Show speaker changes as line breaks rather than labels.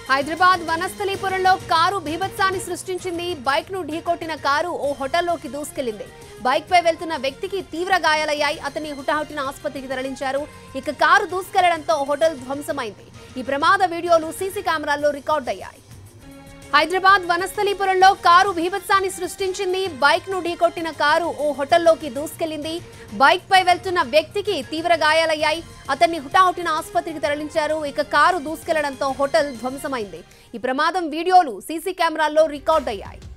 Hyderabad వనస్థలీపురంలో car బీభత్సాన్ని సృష్టించింది bike ను ఢీకొట్టిన car ఓ హోటల్లోకి దూసుకెళ్లింది బైక్ పై వెళ్తున్న వ్యక్తికి తీవ్ర గాయాలయ్యాయి అతన్ని హుటాహుటిన ఆసుపత్రికి తరలించారు ఇక కారు దూసుకెళ్లడంతో హోటల్ ధ్వంసమైంది ఈ ప్రమాద వీడియోలు సీసీ కెమెరాల్లో రికార్డ్ అయ్యాయి హైదరాబాద్ వనస్థలీపురంలో కారు బీభత్సాన్ని సృష్టించింది బైక్ ను ఢీకొట్టిన కారు ఓ హోటల్లోకి దూసుకెళ్లింది బైక్ పై వెళ్తున్న వ్యక్తికి తీవ్ర గాయాలయ్యాయి అతన్ని హుటాహుటిన ఆసుపత్రికి తరలించారు ఇక కారు దూసుకెళ్లడంతో హోటల్ ధ్వంసమైంది ఈ ప్రమాదం వీడియోలు సీసీ కెమెరాల్లో రికార్డ్ అయ్యాయి